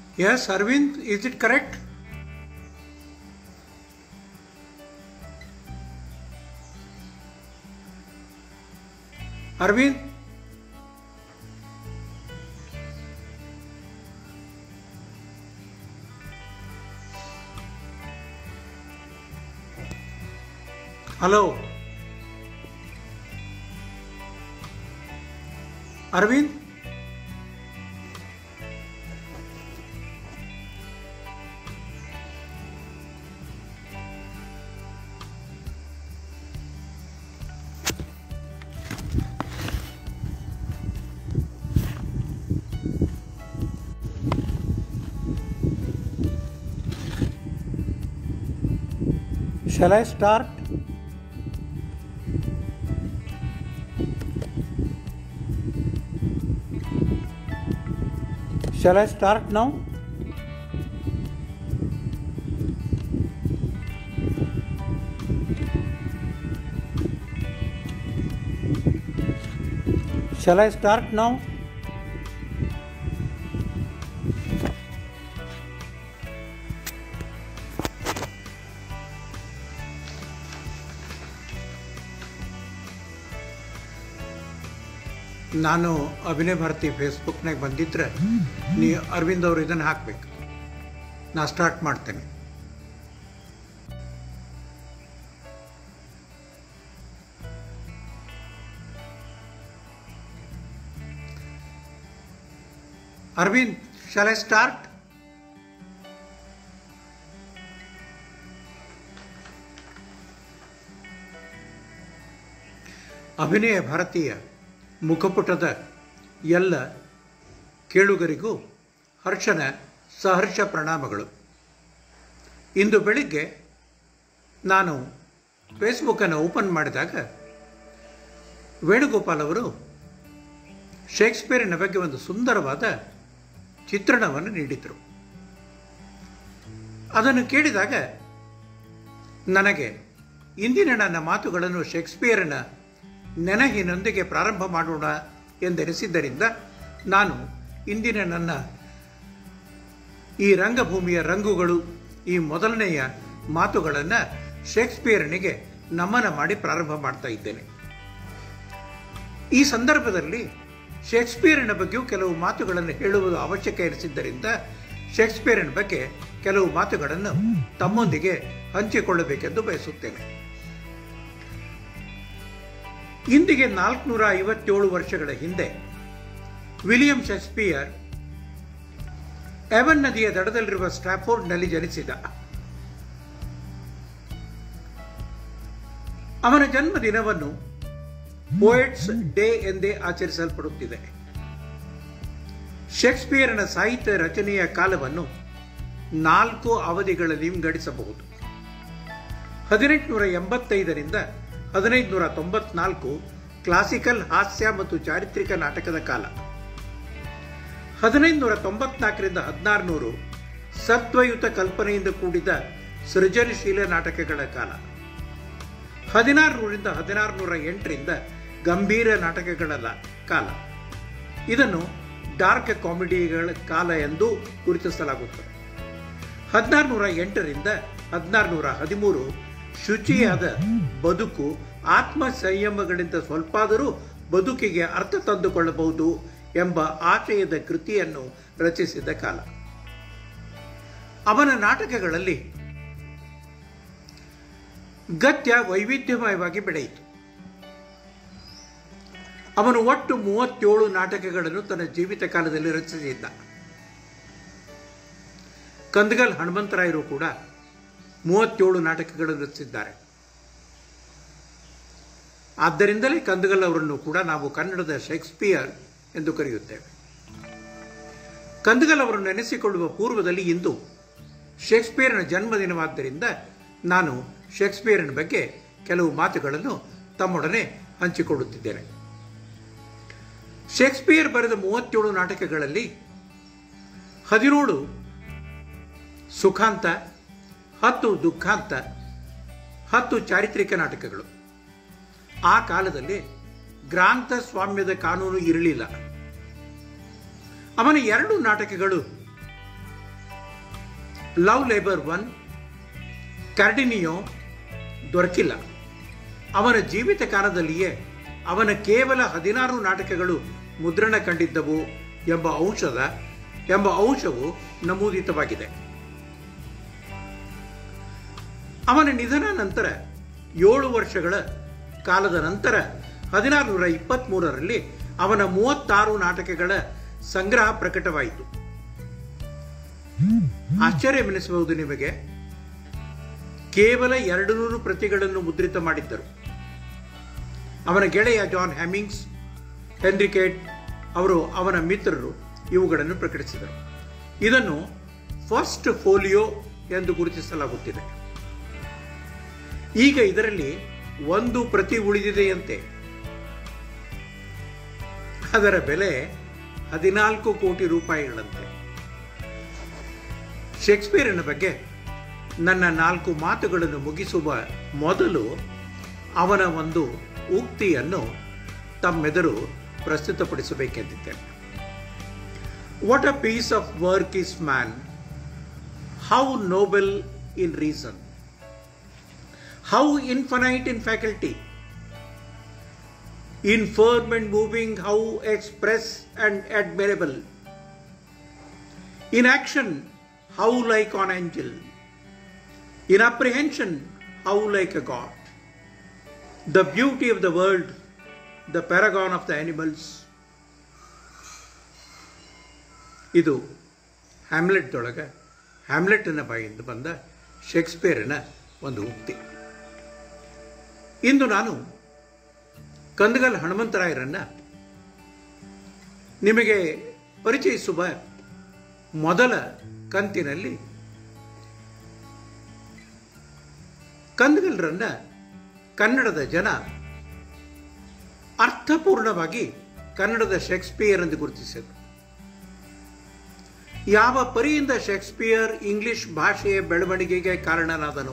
Yes, Arvind, is it correct? Arvind? Hello? Arvind? Shall I start? Shall I start now? Shall I start now? ನಾನು ಅಭಿನಯ ಭಾರತಿ ಫೇಸ್ಬುಕ್ನಾಗ ಬಂದಿದ್ರೆ ನೀ ಅರವಿಂದ್ ಅವರು ಇದನ್ನು ಹಾಕ್ಬೇಕು ನಾ ಸ್ಟಾರ್ಟ್ ಮಾಡ್ತೇನೆ ಅರವಿಂದ್ ಶಾಲ್ ಐ ಸ್ಟಾರ್ಟ್ ಅಭಿನಯ ಭಾರತೀಯ ಮುಖಪುಟದ ಎಲ್ಲ ಕೇಳುಗರಿಗೂ ಹರ್ಷನ ಸಹರ್ಷ ಪ್ರಣಾಮಗಳು ಇಂದು ಬೆಳಿಗ್ಗೆ ನಾನು ಫೇಸ್ಬುಕ್ಕನ್ನು ಓಪನ್ ಮಾಡಿದಾಗ ವೇಣುಗೋಪಾಲ್ ಅವರು ಶೇಕ್ಸ್ಪಿಯರಿನ ಬಗ್ಗೆ ಒಂದು ಸುಂದರವಾದ ಚಿತ್ರಣವನ್ನು ನೀಡಿದರು ಅದನ್ನು ಕೇಳಿದಾಗ ನನಗೆ ಇಂದಿನ ನನ್ನ ಮಾತುಗಳನ್ನು ಶೇಕ್ಸ್ಪಿಯರನ ನೆನಹಿನೊಂದಿಗೆ ಪ್ರಾರಂಭ ಮಾಡೋಣ ಎಂದೆನಿಸಿದ್ದರಿಂದ ನಾನು ಇಂದಿನ ನನ್ನ ಈ ರಂಗಭೂಮಿಯ ರಂಗುಗಳು ಈ ಮೊದಲನೆಯ ಮಾತುಗಳನ್ನು ಶೇಕ್ಸ್ಪಿಯರನಿಗೆ ನಮನ ಮಾಡಿ ಪ್ರಾರಂಭ ಮಾಡ್ತಾ ಇದ್ದೇನೆ ಈ ಸಂದರ್ಭದಲ್ಲಿ ಶೇಕ್ಸ್ಪಿಯರಿನ ಬಗ್ಗೆಯೂ ಕೆಲವು ಮಾತುಗಳನ್ನು ಹೇಳುವುದು ಅವಶ್ಯಕ ಎನಿಸಿದ್ದರಿಂದ ಶೇಕ್ಸ್ಪಿಯರಿನ ಬಗ್ಗೆ ಕೆಲವು ಮಾತುಗಳನ್ನು ತಮ್ಮೊಂದಿಗೆ ಹಂಚಿಕೊಳ್ಳಬೇಕೆಂದು ಬಯಸುತ್ತೇನೆ ಇಂದಿಗೆ ನಾಲ್ಕುನೂರ ಐವತ್ತೇಳು ವರ್ಷಗಳ ಹಿಂದೆ ವಿಲಿಯಂ ಶೇಕ್ಸ್ಪಿಯರ್ ಎವನ್ ನದಿಯ ದಡದಲ್ಲಿರುವ ಸ್ಟ್ರಾಫೋರ್ಡ್ನಲ್ಲಿ ಜನಿಸಿದ ಅವನ ಜನ್ಮದಿನವನ್ನು ಪೋಯಟ್ಸ್ ಡೇ ಎಂದೇ ಆಚರಿಸಲ್ಪಡುತ್ತಿದೆ ಶೇಕ್ಸ್ಪಿಯರ್ನ ಸಾಹಿತ್ಯ ರಚನೆಯ ಕಾಲವನ್ನು ನಾಲ್ಕು ಅವಧಿಗಳಲ್ಲಿ ವಿಂಗಡಿಸಬಹುದು ಹದಿನೆಂಟುನೂರ ಎಂಬತ್ತೈದರಿಂದ ಹದಿನೈದುನೂರ ತೊಂಬತ್ನಾಲ್ಕು ಕ್ಲಾಸಿಕಲ್ ಹಾಸ್ಯ ಮತ್ತು ಚಾರಿತ್ರಿಕ ನಾಟಕದ ಕಾಲ ಹದಿನೈದುನೂರ ತೊಂಬತ್ನಾಲ್ಕರಿಂದ ಹದಿನಾರುನೂರು ಸತ್ವಯುತ ಕಲ್ಪನೆಯಿಂದ ಕೂಡಿದ ಸೃಜನಶೀಲ ನಾಟಕಗಳ ಕಾಲ ಹದಿನಾರುನೂರಿಂದ ಹದಿನಾರುನೂರ ಎಂಟರಿಂದ ಗಂಭೀರ ನಾಟಕಗಳ ಕಾಲ ಇದನ್ನು ಡಾರ್ಕ್ ಕಾಮಿಡಿಗಳ ಕಾಲ ಎಂದು ಗುರುತಿಸಲಾಗುತ್ತದೆ ಹದಿನಾರುನೂರ ಎಂಟರಿಂದ ಹದಿನಾರುನೂರ ಹದಿಮೂರು ಶುಚಿಯಾದ ಬದುಕು ಆತ್ಮ ಸಂಯಮಗಳಿಂದ ಸ್ವಲ್ಪಾದರೂ ಬದುಕಿಗೆ ಅರ್ಥ ತಂದುಕೊಳ್ಳಬಹುದು ಎಂಬ ಆಶಯದ ಕೃತಿಯನ್ನು ರಚಿಸಿದ ಕಾಲ ಅವನ ನಾಟಕಗಳಲ್ಲಿ ಗದ್ಯ ವೈವಿಧ್ಯಮಯವಾಗಿ ಬೆಳೆಯಿತು ಅವನು ಒಟ್ಟು ಮೂವತ್ತೇಳು ನಾಟಕಗಳನ್ನು ತನ್ನ ಜೀವಿತ ಕಾಲದಲ್ಲಿ ರಚಿಸಿದ್ದ ಕಂದಗಲ್ ಹನುಮಂತರಾಯರು ಕೂಡ ಮೂವತ್ತೇಳು ನಾಟಕಗಳನ್ನು ರಚಿಸಿದ್ದಾರೆ ಆದ್ದರಿಂದಲೇ ಕಂದಗಲ್ ಅವರನ್ನು ಕೂಡ ನಾವು ಕನ್ನಡದ ಶೇಕ್ಸ್ಪಿಯರ್ ಎಂದು ಕರೆಯುತ್ತೇವೆ ಕಂದಗಲ್ ಅವರನ್ನು ನೆನೆಸಿಕೊಳ್ಳುವ ಪೂರ್ವದಲ್ಲಿ ಇಂದು ಶೇಕ್ಸ್ಪಿಯರ್ನ ಜನ್ಮದಿನವಾದ್ದರಿಂದ ನಾನು ಶೇಕ್ಸ್ಪಿಯರ್ನ ಬಗ್ಗೆ ಕೆಲವು ಮಾತುಗಳನ್ನು ತಮ್ಮೊಡನೆ ಹಂಚಿಕೊಳ್ಳುತ್ತಿದ್ದೇನೆ ಶೇಕ್ಸ್ಪಿಯರ್ ಬರೆದ ಮೂವತ್ತೇಳು ನಾಟಕಗಳಲ್ಲಿ ಹದಿನೇಳು ಸುಖಾಂತ ಹತ್ತು ದುಃಖಾಂತ ಹತ್ತು ಚಾರಿತ್ರಿಕ ನಾಟಕಗಳು ಆ ಕಾಲದಲ್ಲಿ ಗ್ರಾಂಥ ಸ್ವಾಮ್ಯದ ಕಾನೂನು ಇರಲಿಲ್ಲ ಅವನ ಎರಡು ನಾಟಕಗಳು ಲವ್ ಲೇಬರ್ ಒನ್ ಕಾರ್ಡಿನಿಯೋ ದೊರಕಿಲ್ಲ ಅವನ ಜೀವಿತ ಕಾಲದಲ್ಲಿಯೇ ಅವನ ಕೇವಲ ಹದಿನಾರು ನಾಟಕಗಳು ಮುದ್ರಣ ಕಂಡಿದ್ದವು ಎಂಬ ಅಂಶದ ಎಂಬ ಅಂಶವು ನಮೂದಿತವಾಗಿದೆ ಅವನ ನಿಧನ ನಂತರ ಏಳು ವರ್ಷಗಳ ಕಾಲದ ನಂತರ ಹದಿನಾರುನೂರ ಇಪ್ಪತ್ತ್ಮೂರರಲ್ಲಿ ಅವನ ಮೂವತ್ತಾರು ನಾಟಕಗಳ ಸಂಗ್ರಹ ಪ್ರಕಟವಾಯಿತು ಆಶ್ಚರ್ಯವೆನಿಸಬಹುದು ನಿಮಗೆ ಕೇವಲ ಎರಡು ನೂರು ಪ್ರತಿಗಳನ್ನು ಮುದ್ರಿತ ಮಾಡಿದ್ದರು ಅವನ ಗೆಳೆಯ ಜಾನ್ ಹ್ಯಾಮಿಂಗ್ಸ್ ಹೆನ್ರಿಕೇಟ್ ಅವರು ಅವನ ಮಿತ್ರರು ಇವುಗಳನ್ನು ಪ್ರಕಟಿಸಿದರು ಇದನ್ನು ಫಸ್ಟ್ ಫೋಲಿಯೋ ಎಂದು ಗುರುತಿಸಲಾಗುತ್ತಿದೆ ಈಗ ಇದರಲ್ಲಿ ಒಂದು ಪ್ರತಿ ಉಳಿದಿದೆಯಂತೆ ಅದರ ಬೆಲೆ ಹದಿನಾಲ್ಕು ಕೋಟಿ ರೂಪಾಯಿಗಳಂತೆ ಶೇಕ್ಸ್ಪಿಯರಿನ ಬಗ್ಗೆ ನನ್ನ ನಾಲ್ಕು ಮಾತುಗಳನ್ನು ಮುಗಿಸುವ ಮೊದಲು ಅವನ ಒಂದು ಉಕ್ತಿಯನ್ನು ತಮ್ಮೆದುರು ಪ್ರಸ್ತುತಪಡಿಸಬೇಕೆಂದಿದ್ದೇನೆ what a piece of work is man how noble in reason how infinite in faculty infirm and moving, how express and admirable. In action, how like an angel. In apprehension, how like a god. The beauty of the world, the paragon of the animals. ಇದು ಹ್ಯಾಮ್ಲೆಟ್ದೊಳಗೆ ಹ್ಯಾಮ್ಲೆಟ್ನ ಬಾಯಿಂದ ಬಂದ ಶೇಕ್ಸ್ಪಿಯರಿನ ಒಂದು ಉಕ್ತಿ ಇಂದು ನಾನು ಕಂದಗಲ್ ಹನುಮಂತರಾಯರನ್ನ ನಿಮಗೆ ಪರಿಚಯಿಸುವ ಮೊದಲ ಕಂತಿನಲ್ಲಿ ಕಂದಗಲ್ರನ್ನ ಕನ್ನಡದ ಜನ ಅರ್ಥಪೂರ್ಣವಾಗಿ ಕನ್ನಡದ ಶೇಕ್ಸ್ಪಿಯರ್ ಎಂದು ಗುರುತಿಸಿದರು ಯಾವ ಪರಿಯಿಂದ ಶೇಕ್ಸ್ಪಿಯರ್ ಇಂಗ್ಲಿಷ್ ಭಾಷೆಯ ಬೆಳವಣಿಗೆಗೆ ಕಾರಣನಾದನು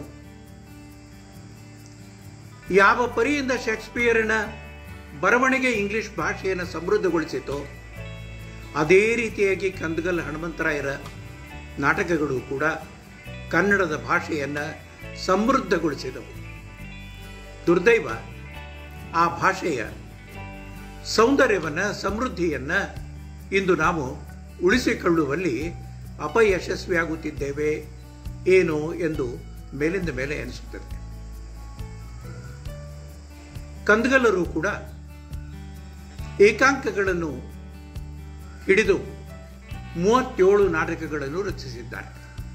ಯಾವ ಪರಿಯಿಂದ ಶೇಕ್ಸ್ಪಿಯರಿನ ಬರವಣಿಗೆ ಇಂಗ್ಲಿಷ್ ಭಾಷೆಯನ್ನು ಸಮೃದ್ಧಗೊಳಿಸಿತೋ ಅದೇ ರೀತಿಯಾಗಿ ಕಂದಗಲ್ ಹನುಮಂತರಾಯರ ನಾಟಕಗಳು ಕೂಡ ಕನ್ನಡದ ಭಾಷೆಯನ್ನು ಸಮೃದ್ಧಗೊಳಿಸಿದವು ದುರ್ದೈವ ಆ ಭಾಷೆಯ ಸೌಂದರ್ಯವನ್ನು ಸಮೃದ್ಧಿಯನ್ನು ಇಂದು ನಾವು ಉಳಿಸಿಕೊಳ್ಳುವಲ್ಲಿ ಅಪಯಶಸ್ವಿಯಾಗುತ್ತಿದ್ದೇವೆ ಏನು ಎಂದು ಮೇಲಿಂದ ಮೇಲೆ ಅನಿಸುತ್ತದೆ ಕಂದಗಲ್ಲರು ಕೂಡ ಏಕಾಂಕಗಳನ್ನು ಹಿಡಿದು ಮೂವತ್ತೇಳು ನಾಟಕಗಳನ್ನು ರಚಿಸಿದ್ದಾರೆ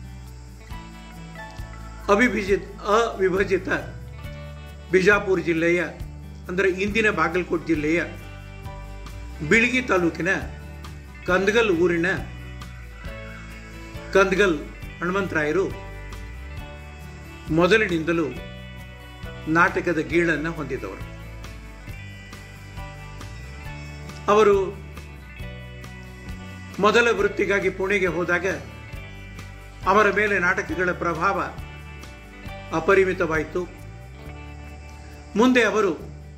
ಅವಿಭಜಿತ ಅವಿಭಜಿತ ಬಿಜಾಪುರ ಜಿಲ್ಲೆಯ ಅಂದರೆ ಇಂದಿನ ಬಾಗಲಕೋಟೆ ಜಿಲ್ಲೆಯ ಬಿಳಿಗಿ ತಾಲೂಕಿನ ಕಂದಗಲ್ ಊರಿನ ಕಂದಗಲ್ ಹನುಮಂತರಾಯರು ಮೊದಲಿನಿಂದಲೂ ನಾಟಕದ ಗೀಳನ್ನು ಹೊಂದಿದವರು ಅವರು ಮೊದಲ ವೃತ್ತಿಗಾಗಿ ಪುಣೆಗೆ ಹೋದಾಗ ಅವರ ಮೇಲೆ ನಾಟಕಗಳ ಪ್ರಭಾವ ಅಪರಿಮಿತವಾಯಿತು ಮುಂದೆ ಅವರು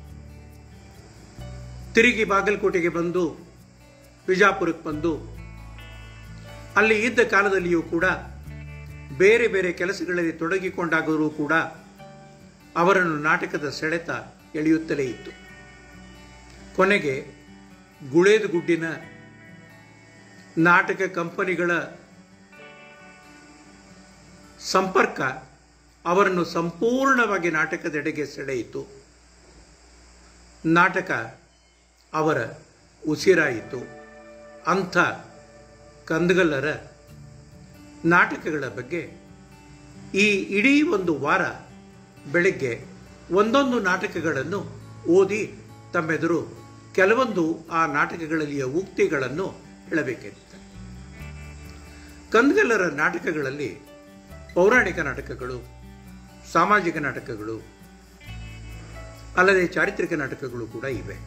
ತಿರುಗಿ ಬಾಗಲಕೋಟೆಗೆ ಬಂದು ಬಿಜಾಪುರಕ್ಕೆ ಬಂದು ಅಲ್ಲಿ ಇದ್ದ ಕಾಲದಲ್ಲಿಯೂ ಕೂಡ ಬೇರೆ ಬೇರೆ ಕೆಲಸಗಳಲ್ಲಿ ತೊಡಗಿಕೊಂಡಾದರೂ ಕೂಡ ಅವರನ್ನು ನಾಟಕದ ಸೆಳೆತ ಎಳೆಯುತ್ತಲೇ ಇತ್ತು ಕೊನೆಗೆ ಗುಳೇದ ಗುಡ್ಡಿನ ನಾಟಕ ಕಂಪನಿಗಳ ಸಂಪರ್ಕ ಅವರನ್ನು ಸಂಪೂರ್ಣವಾಗಿ ನಾಟಕದೆಡೆಗೆ ಸೆಳೆಯಿತು ನಾಟಕ ಅವರ ಉಸಿರಾಯಿತು ಅಂಥ ಕಂದಗಲ್ಲರ ನಾಟಕಗಳ ಬಗ್ಗೆ ಈ ಇಡೀ ಒಂದು ವಾರ ಬೆಳಗ್ಗೆ ಒಂದೊಂದು ನಾಟಕಗಳನ್ನು ಓದಿ ತಮ್ಮೆದುರು ಕೆಲವೊಂದು ಆ ನಾಟಕಗಳಲ್ಲಿಯ ಉಕ್ತಿಗಳನ್ನು ಹೇಳಬೇಕಿತ್ತು ಕಂದಗಲ್ಲರ ನಾಟಕಗಳಲ್ಲಿ ಪೌರಾಣಿಕ ನಾಟಕಗಳು ಸಾಮಾಜಿಕ ನಾಟಕಗಳು ಅಲ್ಲದೆ ಚಾರಿತ್ರಿಕ ನಾಟಕಗಳು ಕೂಡ ಇವೆ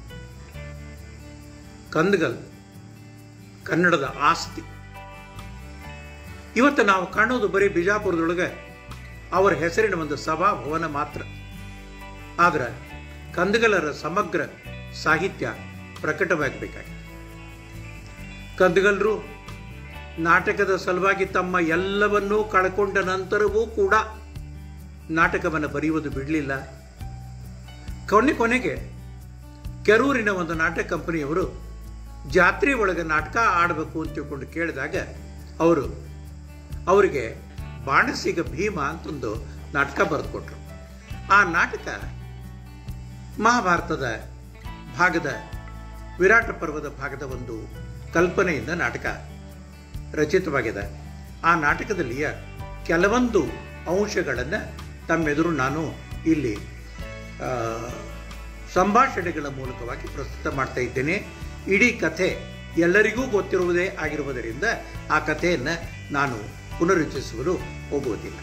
ಕಂದಗಲ್ ಕನ್ನಡದ ಆಸ್ತಿ ಇವತ್ತು ನಾವು ಕಾಣೋದು ಬರೀ ಬಿಜಾಪುರದೊಳಗೆ ಅವರ ಹೆಸರಿನ ಒಂದು ಸಭಾಭವನ ಮಾತ್ರ ಆದ್ರೆ ಕಂದಗಲರ ಸಮಗ್ರ ಸಾಹಿತ್ಯ ಪ್ರಕಟವಾಗಬೇಕಾಗಿದೆ ಕಂದಗಲ್ರು ನಾಟಕದ ಸಲುವಾಗಿ ತಮ್ಮ ಎಲ್ಲವನ್ನೂ ಕಳ್ಕೊಂಡ ನಂತರವೂ ಕೂಡ ನಾಟಕವನ್ನು ಬರೆಯುವುದು ಬಿಡಲಿಲ್ಲ ಕೊನೆ ಕೊನೆಗೆ ಕೆರೂರಿನ ಒಂದು ನಾಟಕ ಕಂಪನಿಯವರು ಜಾತ್ರೆ ಒಳಗೆ ನಾಟಕ ಆಡಬೇಕು ಅಂತ ತಿಳ್ಕೊಂಡು ಕೇಳಿದಾಗ ಅವರು ಅವರಿಗೆ ಬಾಣಸಿಗ ಭೀಮ ಅಂತೊಂದು ನಾಟಕ ಬರೆದುಕೊಟ್ರು ಆ ನಾಟಕ ಮಹಾಭಾರತದ ಭಾಗದ ವಿರಾಟ ಪರ್ವದ ಭಾಗದ ಒಂದು ಕಲ್ಪನೆಯಿಂದ ನಾಟಕ ರಚಿತವಾಗಿದೆ ಆ ನಾಟಕದಲ್ಲಿಯ ಕೆಲವೊಂದು ಅಂಶಗಳನ್ನು ತಮ್ಮೆದುರು ನಾನು ಇಲ್ಲಿ ಆ, ಸಂಭಾಷಣೆಗಳ ಮೂಲಕವಾಗಿ ಪ್ರಸ್ತುತ ಮಾಡ್ತಾ ಇದ್ದೇನೆ ಇಡೀ ಕಥೆ ಎಲ್ಲರಿಗೂ ಗೊತ್ತಿರುವುದೇ ಆಗಿರುವುದರಿಂದ ಆ ಕಥೆಯನ್ನು ನಾನು ಪುನರುಚ್ಚಿಸಲು ಹೋಗುವುದಿಲ್ಲ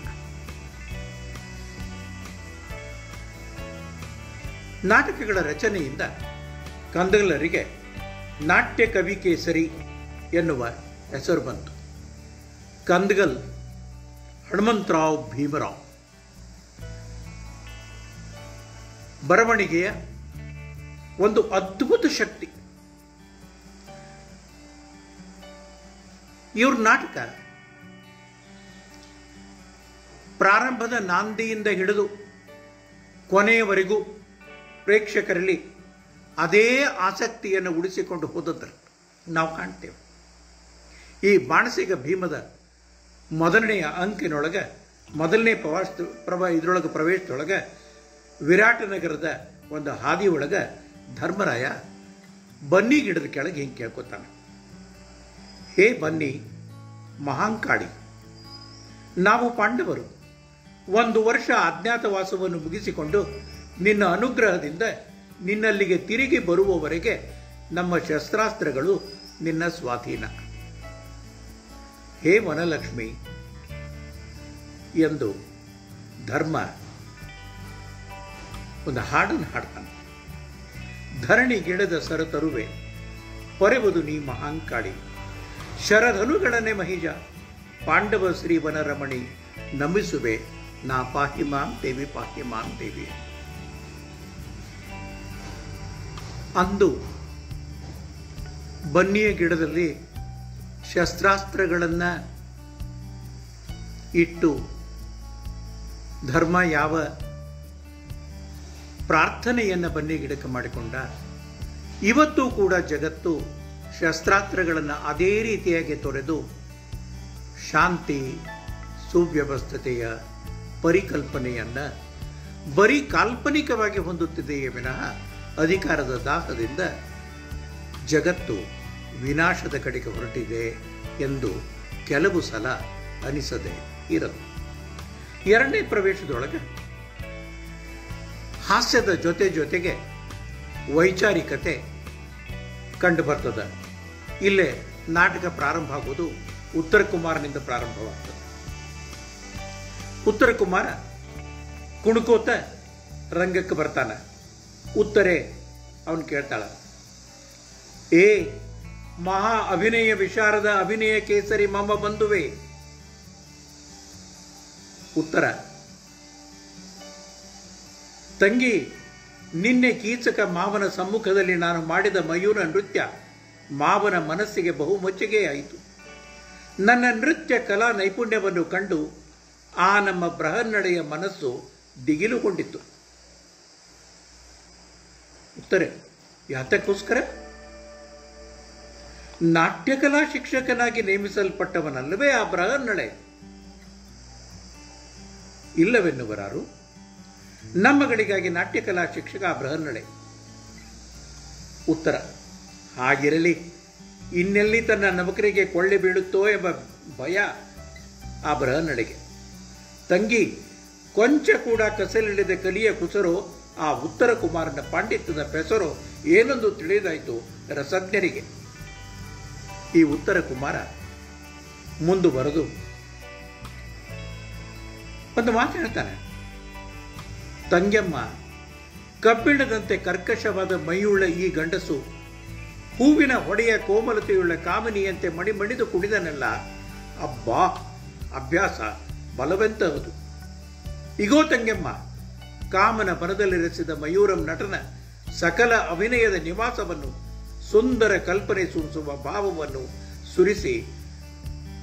ನಾಟಕಗಳ ರಚನೆಯಿಂದ ಕಂದಗಲರಿಗೆ ನಾಟ್ಯ ಕವಿ ಕೇಸರಿ ಎನ್ನುವ ಹೆಸರು ಬಂತು ಕಂದಗಲ್ ಹನುಮಂತರಾವ್ ಭೀಮರಾವ್ ಬರವಣಿಗೆಯ ಒಂದು ಅದ್ಭುತ ಶಕ್ತಿ ಇವ್ರ ನಾಟಕ ಪ್ರಾರಂಭದ ನಾಂದಿಯಿಂದ ಹಿಡಿದು ಕೊನೆಯವರೆಗೂ ಪ್ರೇಕ್ಷಕರಲ್ಲಿ ಅದೇ ಆಸಕ್ತಿಯನ್ನು ಉಳಿಸಿಕೊಂಡು ಹೋದದ್ದು ನಾವು ಕಾಣ್ತೇವೆ ಈ ಬಾಣಸಿಗ ಭೀಮದ ಮೊದಲನೆಯ ಅಂಕಿನೊಳಗೆ ಮೊದಲನೇ ಪ್ರವಾಸ ಪ್ರಭ ಇದರೊಳಗೆ ಪ್ರವೇಶದೊಳಗೆ ವಿರಾಟನಗರದ ಒಂದು ಹಾದಿಯೊಳಗೆ ಧರ್ಮರಾಯ ಬನ್ನಿ ಗಿಡದ ಕೆಳಗೆ ಹಿಂಗೆ ಕೇಳ್ಕೊತಾನೆ ಹೇ ಬನ್ನಿ ಮಹಾಂಕಾಳಿ ನಾವು ಪಾಂಡವರು ಒಂದು ವರ್ಷ ಅಜ್ಞಾತವಾಸವನ್ನು ಮುಗಿಸಿಕೊಂಡು ನಿನ್ನ ಅನುಗ್ರಹದಿಂದ ನಿನ್ನಲ್ಲಿಗೆ ತಿರುಗಿ ಬರುವವರೆಗೆ ನಮ್ಮ ಶಸ್ತ್ರಾಸ್ತ್ರಗಳು ನಿನ್ನ ಸ್ವಾಧೀನ ಹೇ ವನಲಕ್ಷ್ಮಿ ಎಂದು ಧರ್ಮ ಒಂದು ಹಾಡನ್ನು ಹಾಡ್ತಾನೆ ಧರಣಿ ಗಿಡದ ಸರತರುವೆ ಪೊರೆವುದು ನೀ ಮಹಾಂಕಾಳಿ ಶರಧನುಗಳನ್ನೇ ಮಹಿಜ ಪಾಂಡವ ಶ್ರೀ ವನರಮಣಿ ನಮಿಸುವೆ ನಾ ಪಾಹಿ ಮಾಂ ದೇವಿ ಪಾಹಿ ಮಾಂ ದೇವಿ ಅಂದು ಬನ್ನಿಯ ಗಿಡದಲ್ಲಿ ಶಸ್ತ್ರಾಸ್ತ್ರಗಳನ್ನು ಇಟ್ಟು ಧರ್ಮ ಯಾವ ಪ್ರಾರ್ಥನೆಯನ್ನು ಬನ್ನಿ ಗಿಡಕ್ಕೆ ಮಾಡಿಕೊಂಡ ಇವತ್ತು ಕೂಡ ಜಗತ್ತು ಶಸ್ತ್ರಾಸ್ತ್ರಗಳನ್ನು ಅದೇ ರೀತಿಯಾಗಿ ತೊರೆದು ಶಾಂತಿ ಸುವ್ಯವಸ್ಥತೆಯ ಪರಿಕಲ್ಪನೆಯನ್ನು ಬರೀ ಕಾಲ್ಪನಿಕವಾಗಿ ಹೊಂದುತ್ತಿದೆಯೇ ವಿನಃ ಅಧಿಕಾರದ ದಾಹದಿಂದ ಜಗತ್ತು ವಿನಾಶದ ಕಡೆಗೆ ಹೊರಟಿದೆ ಎಂದು ಕೆಲವು ಸಲ ಅನಿಸದೆ ಇರದು ಎರಡನೇ ಪ್ರವೇಶದೊಳಗೆ ಹಾಸ್ಯದ ಜೊತೆ ಜೊತೆಗೆ ವೈಚಾರಿಕತೆ ಕಂಡು ಬರ್ತದೆ ಇಲ್ಲೇ ನಾಟಕ ಪ್ರಾರಂಭ ಆಗೋದು ಉತ್ತರ ಕುಮಾರನಿಂದ ಪ್ರಾರಂಭವಾಗ್ತದೆ ಉತ್ತರ ಕುಮಾರ ಕುಣಕೋತ ರಂಗಕ್ಕೆ ಬರ್ತಾನೆ ಉತ್ತರೆ ಅವನು ಕೇಳ್ತಾಳ ಏ ಮಹಾ ಅಭಿನಯ ವಿಶಾರದ ಅಭಿನಯ ಕೇಸರಿ ಮಮ್ಮ ಬಂಧುವೆ ಉತ್ತರ ತಂಗಿ ನಿನ್ನೆ ಕೀಚಕ ಮಾವನ ಸಮ್ಮುಖದಲ್ಲಿ ನಾನು ಮಾಡಿದ ಮಯೂರ ನೃತ್ಯ ಮಾವನ ಮನಸ್ಸಿಗೆ ಬಹು ಮೆಚ್ಚುಗೆಯಾಯಿತು ನನ್ನ ನೃತ್ಯ ಕಲಾ ನೈಪುಣ್ಯವನ್ನು ಕಂಡು ಆ ನಮ್ಮ ಬೃಹನ್ನಡೆಯ ಮನಸ್ಸು ದಿಗಿಲುಗೊಂಡಿತ್ತು ಉತ್ತರೆ ಯಾತಕ್ಕೋಸ್ಕರ ನಾಟ್ಯಕಲಾ ಶಿಕ್ಷಕನಾಗಿ ನೇಮಿಸಲ್ಪಟ್ಟವನಲ್ಲವೇ ಆ ಬೃಹನ್ನಡೆ ಇಲ್ಲವೆನ್ನುವರಾರು ನಮ್ಮಗಳಿಗಾಗಿ ನಾಟ್ಯಕಲಾ ಶಿಕ್ಷಕ ಆ ಬೃಹನ್ನಡೆ ಉತ್ತರ ಹಾಗಿರಲಿ ಇನ್ನೆಲ್ಲಿ ತನ್ನ ನೌಕರಿಗೆ ಕೊಳ್ಳೆ ಬೀಳುತ್ತೋ ಎಂಬ ಭಯ ಆ ಬೃಹನ್ನಡೆಗೆ ತಂಗಿ ಕೊಂಚ ಕೂಡ ಕಸಲಿಲ್ಲದೆ ಕಲಿಯ ಕುಸರು ಆ ಉತ್ತರ ಕುಮಾರನ ಪಾಂಡಿತ್ಯದ ಪೆಸರು ಏನೆಂದು ತಿಳಿದಾಯಿತು ರಸಜ್ಞರಿಗೆ ಈ ಉತ್ತರ ಕುಮಾರ ಮುಂದುವರೆದು ಒಂದು ಮಾತು ಹೇಳ್ತಾನೆ ತಂಗ್ಯಮ್ಮ ಕಬ್ಬಿಣದಂತೆ ಕರ್ಕಶವಾದ ಮೈಯುಳ್ಳ ಈ ಗಂಡಸು ಹೂವಿನ ಹೊಡೆಯ ಕೋಮಲತೆಯುಳ್ಳ ಕಾಮಿನಿಯಂತೆ ಮಣಿಮಣಿದು ಕುಡಿದನೆಲ್ಲ ಅಬ್ಬಾ ಅಭ್ಯಾಸ ಬಲವೆಂತಹದು ಇಗೋ ತಂಗೆಮ್ಮ ಕಾಮನ ಬನದಲ್ಲಿರಿಸಿದ ಮಯೂರಂ ನಟನ ಸಕಲ ಅಭಿನಯದ ನಿವಾಸವನ್ನು ಸುಂದರ ಕಲ್ಪನೆ ಸೂಸುವ ಭಾವವನ್ನು ಸುರಿಸಿ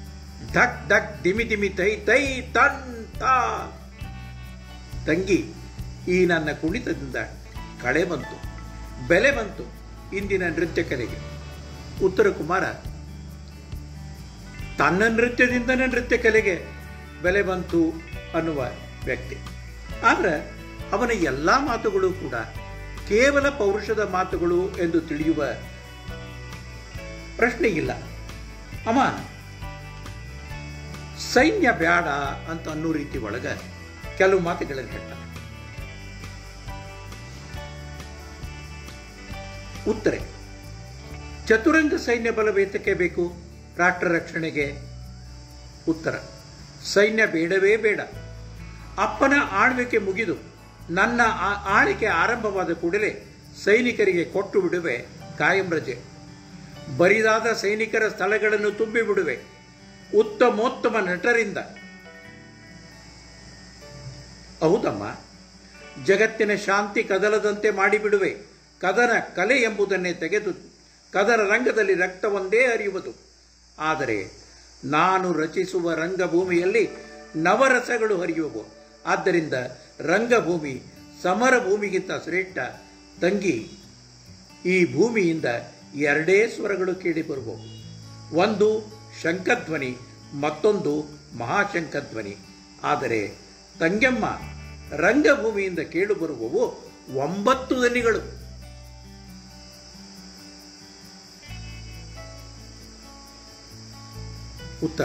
ಧಕ್ ಧಕ್ ದಿಮಿ ದಿಮಿ ತೈ ತೈ ತನ್ ತಾ ತಂಗಿ ಈ ನನ್ನ ಕುಣಿತದಿಂದ ಕಳೆ ಬಂತು ಬೆಲೆ ಬಂತು ಇಂದಿನ ನೃತ್ಯ ಕಲೆಗೆ ಉತ್ತರ ಕುಮಾರ ತನ್ನ ನೃತ್ಯದಿಂದನೇ ನೃತ್ಯ ಕಲೆಗೆ ಬೆಲೆ ಬಂತು ಅನ್ನುವ ವ್ಯಕ್ತಿ ಆದರೆ ಅವನ ಎಲ್ಲ ಮಾತುಗಳು ಕೂಡ ಕೇವಲ ಪೌರುಷದ ಮಾತುಗಳು ಎಂದು ತಿಳಿಯುವ ಪ್ರಶ್ನೆ ಇಲ್ಲ ಅವ ಸೈನ್ಯ ಬ್ಯಾಡ ಅಂತ ಅನ್ನೋ ರೀತಿ ಒಳಗ ಕೆಲವು ಮಾತುಗಳನ್ನು ಹೇಳ್ತಾನೆ ಉತ್ತರೆ ಚತುರಂಗ ಸೈನ್ಯ ಬಲವೇತಕ್ಕೆ ಬೇಕು ರಾಷ್ಟ್ರ ರಕ್ಷಣೆಗೆ ಉತ್ತರ ಸೈನ್ಯ ಬೇಡವೇ ಬೇಡ ಅಪ್ಪನ ಆಳ್ವಿಕೆ ಮುಗಿದು ನನ್ನ ಆ- ಆಳಿಕೆ ಆರಂಭವಾದ ಕೂಡಲೇ ಸೈನಿಕರಿಗೆ ಕೊಟ್ಟು ಬಿಡುವೆ ಕಾಯಂ ರಜೆ ಬರಿದಾದ ಸೈನಿಕರ ಸ್ಥಳಗಳನ್ನು ತುಂಬಿ ಬಿಡುವೆ ಉತ್ತಮೋತ್ತಮ ನಟರಿಂದ ಹೌದಮ್ಮ ಜಗತ್ತಿನ ಶಾಂತಿ ಕದಲದಂತೆ ಮಾಡಿಬಿಡುವೆ ಕದನ ಕಲೆ ಎಂಬುದನ್ನೇ ತೆಗೆದು ಕದನ ರಂಗದಲ್ಲಿ ರಕ್ತವೊಂದೇ ಹರಿಯುವುದು ಆದರೆ ನಾನು ರಚಿಸುವ ರಂಗಭೂಮಿಯಲ್ಲಿ ನವರಸಗಳು ಹರಿಯುವವು ಆದ್ದರಿಂದ ರಂಗಭೂಮಿ ಸಮರ ಭೂಮಿಗಿಂತ ಶ್ರೇಷ್ಠ ತಂಗಿ ಈ ಭೂಮಿಯಿಂದ ಎರಡೇ ಸ್ವರಗಳು ಕೇಳಿ ಬರುವವು ಒಂದು ಶಂಖಧ್ವನಿ ಮತ್ತೊಂದು ಮಹಾಶಂಖಧ್ವನಿ ಆದರೆ ತಂಗೆಮ್ಮ ರಂಗಭೂಮಿಯಿಂದ ಕೇಳು ಬರುವವು ಒಂಬತ್ತು ಧ್ವನಿಗಳು ಉತ್ತರ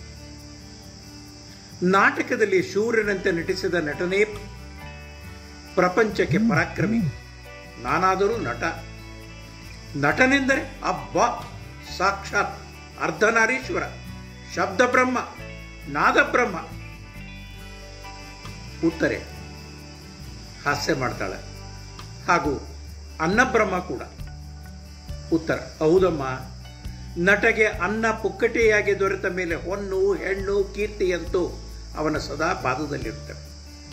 ನಾಟಕದಲ್ಲಿ ಶೂರನಂತೆ ನಟಿಸಿದ ನಟನೇ ಪ್ರಪಂಚಕ್ಕೆ ಪರಾಕ್ರಮಿ ನಾನಾದರೂ ನಟ ನಟನೆಂದರೆ ಅಬ್ಬ ಸಾಕ್ಷಾತ್ ಅರ್ಧನಾರೀಶ್ವರ ಶಬ್ದ ಬ್ರಹ್ಮ ನಾದ ಬ್ರಹ್ಮ ಉತ್ತರೆ ಹಾಸ್ಯ ಮಾಡ್ತಾಳೆ ಹಾಗೂ ಅನ್ನಬ್ರಹ್ಮ ಕೂಡ ಉತ್ತರ ಹೌದಮ್ಮ ನಟಗೆ ಅನ್ನ ಪುಕ್ಕಟೆಯಾಗಿ ದೊರೆತ ಮೇಲೆ ಹೊನ್ನು ಹೆಣ್ಣು ಕೀರ್ತಿಯಂತೂ ಅವನ ಸದಾ ಪಾದದಲ್ಲಿರುತ್ತವೆ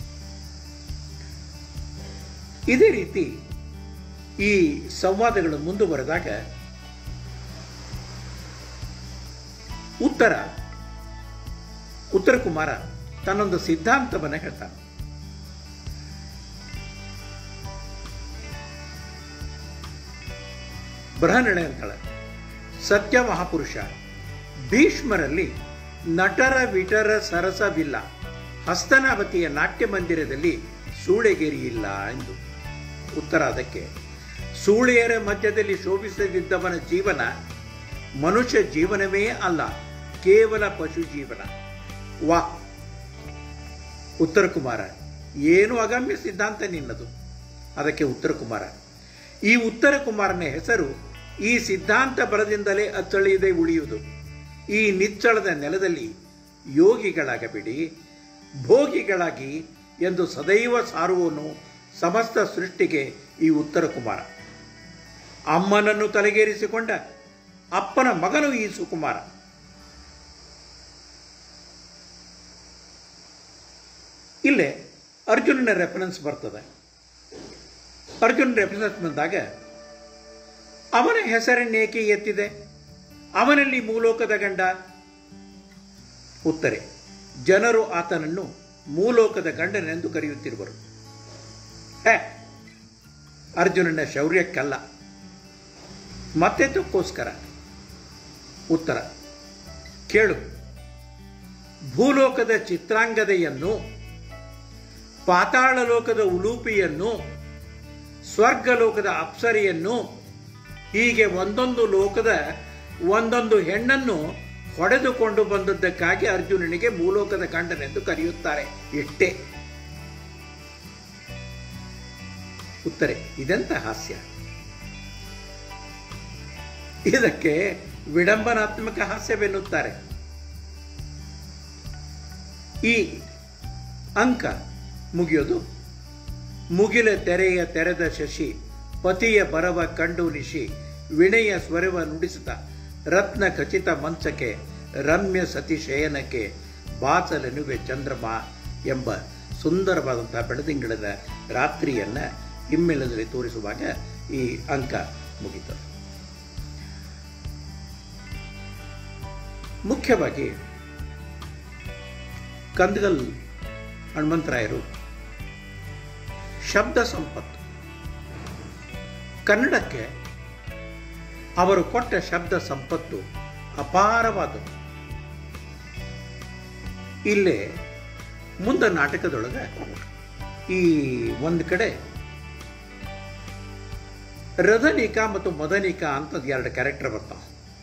ಇದೇ ರೀತಿ ಈ ಸಂವಾದಗಳು ಮುಂದುವರೆದಾಗ ಉತ್ತರ ಉತ್ತರ ಕುಮಾರ ತನ್ನೊಂದು ಸಿದ್ಧಾಂತವನ್ನು ಹೇಳ್ತಾನೆ ಬೃಹನ್ನಳೆ ಅಂತಾಳೆ ಸತ್ಯ ಮಹಾಪುರುಷ ಭೀಷ್ಮರಲ್ಲಿ ನಟರ ವಿಟರ ಸರಸವಿಲ್ಲ ಹಸ್ತನಾವತಿಯ ನಾಟ್ಯ ಮಂದಿರದಲ್ಲಿ ಸೂಳೆಗೇರಿ ಇಲ್ಲ ಎಂದು ಉತ್ತರ ಅದಕ್ಕೆ ಸೂಳೆಯರ ಮಧ್ಯದಲ್ಲಿ ಶೋಭಿಸದಿದ್ದವನ ಜೀವನ ಮನುಷ್ಯ ಜೀವನವೇ ಅಲ್ಲ ಕೇವಲ ಪಶು ಜೀವನ ವಾ ಉತ್ತರ ಕುಮಾರ ಏನು ಅಗಮ್ಯ ಸಿದ್ಧಾಂತ ನಿನ್ನದು ಅದಕ್ಕೆ ಉತ್ತರ ಕುಮಾರ ಈ ಉತ್ತರ ಕುಮಾರನ ಹೆಸರು ಈ ಸಿದ್ಧಾಂತ ಬಲದಿಂದಲೇ ಅಚ್ಚಳಿಯದೆ ಉಳಿಯುವುದು ಈ ನಿಚ್ಚಳದ ನೆಲದಲ್ಲಿ ಯೋಗಿಗಳಾಗಬೇಡಿ ಭೋಗಿಗಳಾಗಿ ಎಂದು ಸದೈವ ಸಾರುವನು ಸಮಸ್ತ ಸೃಷ್ಟಿಗೆ ಈ ಉತ್ತರ ಕುಮಾರ ಅಮ್ಮನನ್ನು ತಲೆಗೇರಿಸಿಕೊಂಡ ಅಪ್ಪನ ಮಗನು ಈ ಸುಕುಮಾರ ಇಲ್ಲೇ ಅರ್ಜುನನ ರೆಫರೆನ್ಸ್ ಬರ್ತದೆ ಅರ್ಜುನ ರೆಫರೆನ್ಸ್ ಬಂದಾಗ ಅವನ ಹೆಸರನ್ನೇಕೆ ಎತ್ತಿದೆ ಅವನಲ್ಲಿ ಮೂಲೋಕದ ಗಂಡ ಉತ್ತರೆ ಜನರು ಆತನನ್ನು ಮೂಲೋಕದ ಗಂಡನೆಂದು ಕರೆಯುತ್ತಿರುವರು ಹೇ ಅರ್ಜುನನ ಶೌರ್ಯಕ್ಕಲ್ಲ ಮತ್ತೆದಕ್ಕೋಸ್ಕರ ಉತ್ತರ ಕೇಳು ಭೂಲೋಕದ ಚಿತ್ರಾಂಗದೆಯನ್ನು ಪಾತಾಳ ಲೋಕದ ಉಲೂಪಿಯನ್ನು ಸ್ವರ್ಗಲೋಕದ ಅಪ್ಸರಿಯನ್ನು ಹೀಗೆ ಒಂದೊಂದು ಲೋಕದ ಒಂದೊಂದು ಹೆಣ್ಣನ್ನು ಹೊಡೆದುಕೊಂಡು ಬಂದದ್ದಕ್ಕಾಗಿ ಅರ್ಜುನನಿಗೆ ಭೂಲೋಕದ ಗಂಡನೆಂದು ಕರೆಯುತ್ತಾರೆ ಇಷ್ಟೇ ಉತ್ತರೆ ಇದೆಂತ ಹಾಸ್ಯ ಇದಕ್ಕೆ ವಿಡಂಬನಾತ್ಮಕ ಹಾಸ್ಯವೆನ್ನುತ್ತಾರೆ ಈ ಅಂಕ ಮುಗಿಯೋದು ಮುಗಿಲ ತೆರೆಯ ತೆರೆದ ಶಶಿ ಪತಿಯ ಬರವ ಕಂಡು ನಿಶಿ ವಿಣಯ ಸ್ವರವ ನುಡಿಸುತ್ತ ರತ್ನ ಖಚಿತ ಮಂಚಕ್ಕೆ ರಮ್ಯ ಸತಿ ಶಯನಕ್ಕೆ ಬಾಚಲೆನುವೆ ಚಂದ್ರಮ ಎಂಬ ಸುಂದರವಾದಂತಹ ಬೆಳದಿಂಗಳದ ರಾತ್ರಿಯನ್ನ ಹಿಮ್ಮೆಲದಲ್ಲಿ ತೋರಿಸುವಾಗ ಈ ಅಂಕ ಮುಗಿತದೆ ಮುಖ್ಯವಾಗಿ ಕಂದಗಲ್ ಹನುಮಂತರಾಯರು ಶಬ್ದ ಸಂಪತ್ತು ಕನ್ನಡಕ್ಕೆ ಅವರು ಕೊಟ್ಟ ಶಬ್ದ ಸಂಪತ್ತು ಅಪಾರವಾದದ್ದು ಇಲ್ಲೇ ಮುಂದ ನಾಟಕದೊಳಗೆ ಈ ಒಂದು ಕಡೆ ರಥನಿಕಾ ಮತ್ತು ಮದನಿಕಾ ಅಂತ ಎರಡು ಕ್ಯಾರೆಕ್ಟರ್ ಬರ್ತಾವ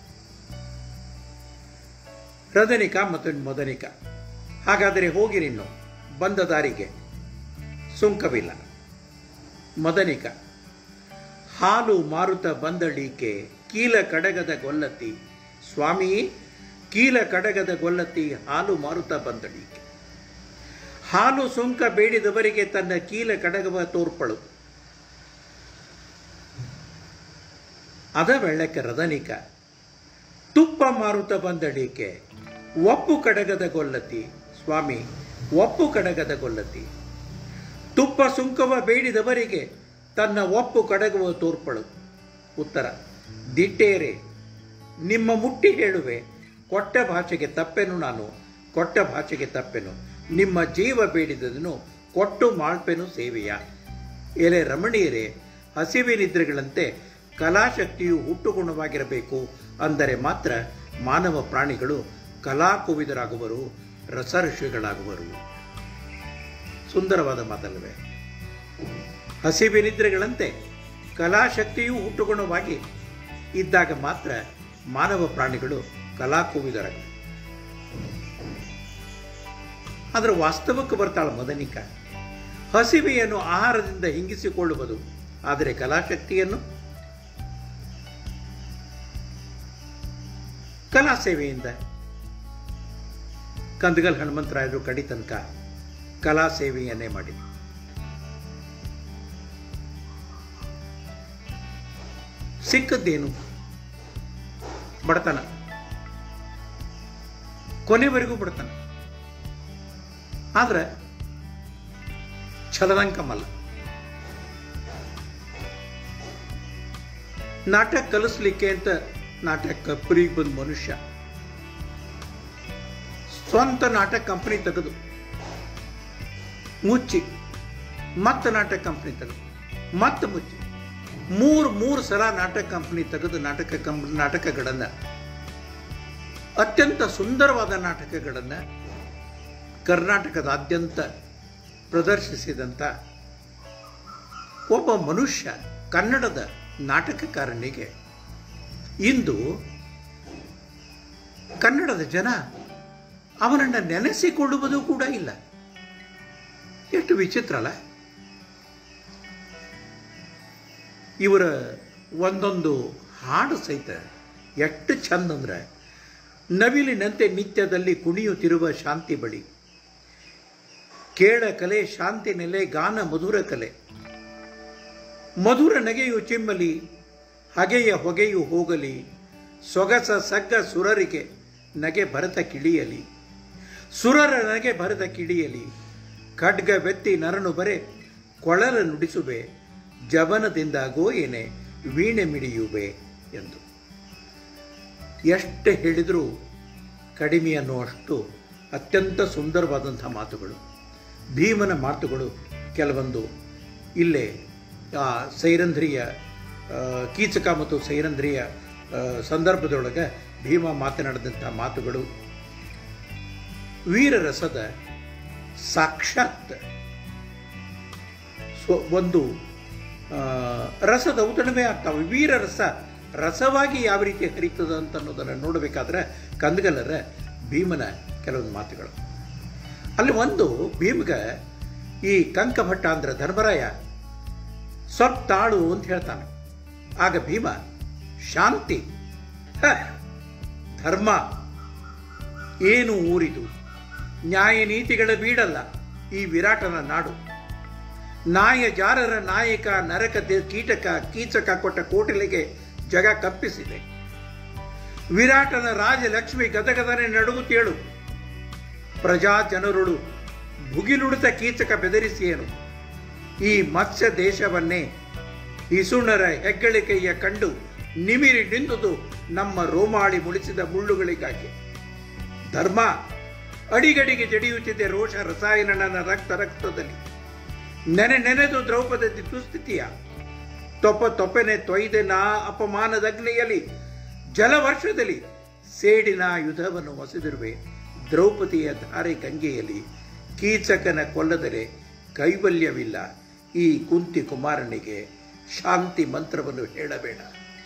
ರಥನಿಕಾ ಮತ್ತು ಮದನಿಕಾ ಹಾಗಾದರೆ ಹೋಗಿರಿ ಇನ್ನು ಬಂದ ದಾರಿಗೆ ಸುಂಕವಿಲ್ಲ ಮದನಿಕ ಹಾಲು ಮಾರುತ ಬಂದಳೀಕೆ ಕೀಲ ಕಡಗದ ಗೊಲ್ಲತಿ ಸ್ವಾಮಿ ಕೀಲ ಕಡಗದ ಗೊಲ್ಲತಿ ಹಾಲು ಮಾರುತ ಬಂದಳೀಕೆ ಹಾಲು ಸುಂಕ ಬೇಡಿದವರಿಗೆ ತನ್ನ ಕೀಲ ಕಡಗವ ತೋರ್ಪಳು ಅದ ಬೆಳ್ಳಕ್ಕೆ ರದನಿಕ ತುಪ್ಪ ಮಾರುತ ಬಂದಳೀಕೆ ಒಪ್ಪು ಕಡಗದ ಗೊಲ್ಲತಿ ಸ್ವಾಮಿ ಒಪ್ಪು ಕಡಗದ ಗೊಲ್ಲತಿ ತುಪ್ಪ ಸುಂಕವ ಬೇಡಿದವರಿಗೆ ತನ್ನ ಒಪ್ಪು ಕಡಗುವ ತೋರ್ಪಳು ಉತ್ತರ ದಿಟ್ಟೇರೆ ನಿಮ್ಮ ಮುಟ್ಟಿ ಹೇಳುವೆ ಕೊಟ್ಟ ಭಾಷೆಗೆ ತಪ್ಪೆನು ನಾನು ಕೊಟ್ಟ ಭಾಷೆಗೆ ತಪ್ಪೆನು ನಿಮ್ಮ ಜೀವ ಬೇಡಿದದನು ಕೊಟ್ಟು ಮಾಳ್ಪೆನು ಸೇವೆಯ ಎಲೆ ರಮಣೀಯರೇ ಹಸಿವಿನಿದ್ರೆಗಳಂತೆ ಕಲಾಶಕ್ತಿಯು ಹುಟ್ಟುಗುಣವಾಗಿರಬೇಕು ಅಂದರೆ ಮಾತ್ರ ಮಾನವ ಪ್ರಾಣಿಗಳು ಕಲಾಕುವಿದರಾಗುವರು ರಸಋಷಿಗಳಾಗುವರು ಸುಂದರವಾದ ಮಾತಲ್ಲವೇ ಹಸಿವಿನಿದ್ರೆಗಳಂತೆ ಕಲಾಶಕ್ತಿಯೂ ಹುಟ್ಟುಗುಣವಾಗಿ ಇದ್ದಾಗ ಮಾತ್ರ ಮಾನವ ಪ್ರಾಣಿಗಳು ಕಲಾಕುವಿದರಾಗ ಆದರೆ ವಾಸ್ತವಕ್ಕೆ ಬರ್ತಾಳ ಮದನಿಕ ಹಸಿವೆಯನ್ನು ಆಹಾರದಿಂದ ಹಿಂಗಿಸಿಕೊಳ್ಳುವುದು ಆದರೆ ಕಲಾಶಕ್ತಿಯನ್ನು ಕಲಾ ಸೇವೆಯಿಂದ ಕಂದಗಲ್ ಹನುಮಂತರಾಯರು ಕಡಿ ತನಕ ಕಲಾ ಸೇವೆಯನ್ನೇ ಮಾಡಿ ಸಿಕ್ಕದ್ದೇನು ಬಡತನ ಕೊನೆವರೆಗೂ ಬಡತನ ಆದ್ರೆ ಛಲದಂಕಮಲ್ಲ ನಾಟಕ ಕಲಿಸ್ಲಿಕ್ಕೆ ಅಂತ ನಾಟಕ ಕಪ್ಪರಿಗೆ ಬಂದ ಮನುಷ್ಯ ಸ್ವಂತ ನಾಟಕ ಕಂಪನಿ ತೆಗೆದು ಮುಚ್ಚಿ ಮತ್ತೆ ನಾಟಕ ಕಂಪನಿ ತೆಗೆದು ಮತ್ತೆ ಮುಚ್ಚಿ ಮೂರು ಮೂರು ಸಲ ನಾಟಕ ಕಂಪನಿ ತೆಗೆದು ನಾಟಕ ಕಂಪ್ ನಾಟಕಗಳನ್ನು ಅತ್ಯಂತ ಸುಂದರವಾದ ನಾಟಕಗಳನ್ನು ಕರ್ನಾಟಕದಾದ್ಯಂತ ಪ್ರದರ್ಶಿಸಿದಂಥ ಒಬ್ಬ ಮನುಷ್ಯ ಕನ್ನಡದ ನಾಟಕಕಾರನಿಗೆ ಇಂದು ಕನ್ನಡದ ಜನ ಅವನನ್ನು ನೆನೆಸಿಕೊಳ್ಳುವುದು ಕೂಡ ಇಲ್ಲ ಎಷ್ಟು ವಿಚಿತ್ರ ಅಲ್ಲ ಇವರ ಒಂದೊಂದು ಹಾಡು ಸಹಿತ ಎಷ್ಟು ಚಂದ ಅಂದ್ರೆ ನವಿಲಿನಂತೆ ನಿತ್ಯದಲ್ಲಿ ಕುಣಿಯುತ್ತಿರುವ ಶಾಂತಿ ಬಳಿ ಕೇಳ ಕಲೆ ಶಾಂತಿ ನೆಲೆ ಗಾನ ಮಧುರ ಕಲೆ ಮಧುರ ನಗೆಯು ಚಿಮ್ಮಲಿ ಹಗೆಯ ಹೊಗೆಯು ಹೋಗಲಿ ಸೊಗಸ ಸಗ್ಗ ಸುರರಿಗೆ ನಗೆ ಭರತ ಕಿಳಿಯಲಿ ಸುರರ ನಗೆ ಭರತ ಕಿಳಿಯಲಿ ಖಡ್ಗ ಬೆತ್ತಿ ನರನು ಬರೆ ಕೊಳಲ ನುಡಿಸುವೆ ಜವನದಿಂದ ಗೋಯೇನೆ ವೀಣೆ ಮಿಡಿಯುವೆ ಎಂದು ಎಷ್ಟು ಹೇಳಿದರೂ ಕಡಿಮೆ ಅನ್ನುವಷ್ಟು ಅತ್ಯಂತ ಸುಂದರವಾದಂಥ ಮಾತುಗಳು ಭೀಮನ ಮಾತುಗಳು ಕೆಲವೊಂದು ಇಲ್ಲೇ ಆ ಸೈರಂಧ್ರಿಯ ಆ, ಕೀಚಕ ಮತ್ತು ಸೈರಂಧ್ರಿಯ ಆ, ಸಂದರ್ಭದೊಳಗೆ ಭೀಮ ಮಾತನಾಡಿದಂಥ ಮಾತುಗಳು ವೀರರಸದ ಸಾಕ್ಷಾತ್ ಸ್ವ ಒಂದು ಆ, ರಸದ ಔತಣವೇ ಆಗ್ತಾವೆ ವೀರರಸ ರಸವಾಗಿ ಯಾವ ರೀತಿ ಹರಿತದ ಅಂತ ಅನ್ನೋದನ್ನು ನೋಡಬೇಕಾದ್ರೆ ಕಂದಗಲರ ಭೀಮನ ಕೆಲವೊಂದು ಮಾತುಗಳು ಅಲ್ಲಿ ಒಂದು ಭೀಮಗ ಈ ಕಂಕಭಟ್ಟ ಅಂದ್ರೆ ಧರ್ಮರಾಯ ಸ್ವಲ್ಪ ತಾಳು ಅಂತ ಹೇಳ್ತಾನೆ ಆಗ ಭೀಮ ಶಾಂತಿ ಹ, ಧರ್ಮ ಏನು ಊರಿದು ನ್ಯಾಯ ನೀತಿಗಳ ಬೀಡಲ್ಲ ಈ ವಿರಾಟನ ನಾಡು ನಾಯ ಜಾರರ ನಾಯಕ ನರಕ ದೆ- ಕೀಟಕ ಕೀಚಕ ಕೊಟ್ಟ ಕೋಟಲೆಗೆ ಜಗ ಕಪ್ಪಿಸಿದೆ ವಿರಾಟನ ರಾಜಲಕ್ಷ್ಮಿ ಗದಗದನೆ ನಡುಗುತ್ತೇಳು ಪ್ರಜಾ ಜನರುಳು ಭುಗಿಲುಡಿತ ಕೀಚಕ ಬೆದರಿಸಿಯೇನು ಈ ಮತ್ಸ್ಯ ದೇಶವನ್ನೇ ಇಸುಣರ ಹೆಗ್ಗಳಿಕೆಯ ಕಂಡು ನಿಮಿರಿ ನಿಂದುದು ನಮ್ಮ ರೋಮಾಳಿ ಮುಳಿಸಿದ ಮುಳ್ಳುಗಳಿಗಾಗಿ ಧರ್ಮ ಅಡಿಗಡಿಗೆ ಜಡಿಯುತ್ತಿದೆ ರೋಷ ರಸಾಯನ ನನ್ನ ರಕ್ತ ರಕ್ತದಲ್ಲಿ ನೆನೆ ನೆನೆದು ದ್ರೌಪದಿ ದುಸ್ಥಿತಿಯ ತೊಪ ತೊಪೆನೆ ತೊಯ್ದೆ ನಾ ಅಪಮಾನದಗ್ನಿಯಲ್ಲಿ ಜಲವರ್ಷದಲ್ಲಿ ಸೇಡಿನ ಯುಧವನ್ನು ಹೊಸೆದಿರುವೆ ದ್ರೌಪದಿಯ ಧಾರೆ ಗಂಗೆಯಲ್ಲಿ ಕೀಚಕನ ಕೊಲ್ಲದರೆ ಕೈವಲ್ಯವಿಲ್ಲ ಈ ಕುಂತಿ ಕುಮಾರನಿಗೆ ಶಾಂತಿ ಮಂತ್ರವನ್ನು ಹೇಳಬೇಡ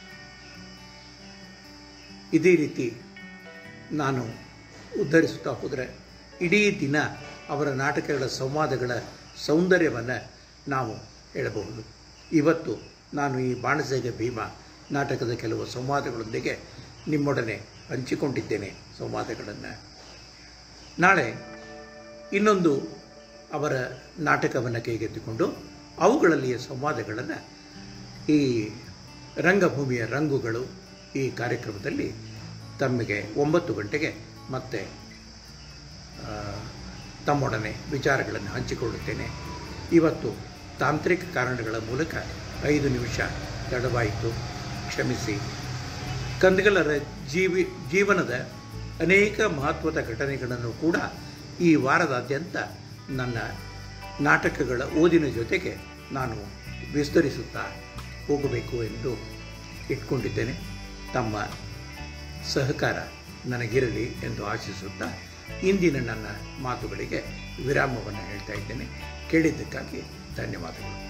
ಇದೇ ರೀತಿ ನಾನು ಉದ್ಧರಿಸುತ್ತಾ ಹೋದರೆ ಇಡೀ ದಿನ ಅವರ ನಾಟಕಗಳ ಸಂವಾದಗಳ ಸೌಂದರ್ಯವನ್ನು ನಾವು ಹೇಳಬಹುದು ಇವತ್ತು ನಾನು ಈ ಬಾಣಸೇಗ ಭೀಮ ನಾಟಕದ ಕೆಲವು ಸಂವಾದಗಳೊಂದಿಗೆ ನಿಮ್ಮೊಡನೆ ಹಂಚಿಕೊಂಡಿದ್ದೇನೆ ಸಂವಾದಗಳನ್ನು ನಾಳೆ ಇನ್ನೊಂದು ಅವರ ನಾಟಕವನ್ನು ಕೈಗೆತ್ತಿಕೊಂಡು ಅವುಗಳಲ್ಲಿಯ ಸಂವಾದಗಳನ್ನು ಈ ರಂಗಭೂಮಿಯ ರಂಗುಗಳು ಈ ಕಾರ್ಯಕ್ರಮದಲ್ಲಿ ತಮಗೆ ಒಂಬತ್ತು ಗಂಟೆಗೆ ಮತ್ತೆ ಆ, ತಮ್ಮೊಡನೆ ವಿಚಾರಗಳನ್ನು ಹಂಚಿಕೊಳ್ಳುತ್ತೇನೆ ಇವತ್ತು ತಾಂತ್ರಿಕ ಕಾರಣಗಳ ಮೂಲಕ ಐದು ನಿಮಿಷ ತಡವಾಯಿತು ಕ್ಷಮಿಸಿ ಕಂದಗಲರ ಜೀವಿ ಜೀವನದ ಅನೇಕ ಮಹತ್ವದ ಘಟನೆಗಳನ್ನು ಕೂಡ ಈ ವಾರದಾದ್ಯಂತ ನನ್ನ ನಾಟಕಗಳ ಓದಿನ ಜೊತೆಗೆ ನಾನು ವಿಸ್ತರಿಸುತ್ತಾ ಹೋಗಬೇಕು ಎಂದು ಇಟ್ಕೊಂಡಿದ್ದೇನೆ ತಮ್ಮ ಸಹಕಾರ ನನಗಿರಲಿ ಎಂದು ಆಶಿಸುತ್ತಾ ಇಂದಿನ ನನ್ನ ಮಾತುಗಳಿಗೆ ವಿರಾಮವನ್ನು ಹೇಳ್ತಾ ಇದ್ದೇನೆ ಕೇಳಿದ್ದಕ್ಕಾಗಿ ಧನ್ಯವಾದಗಳು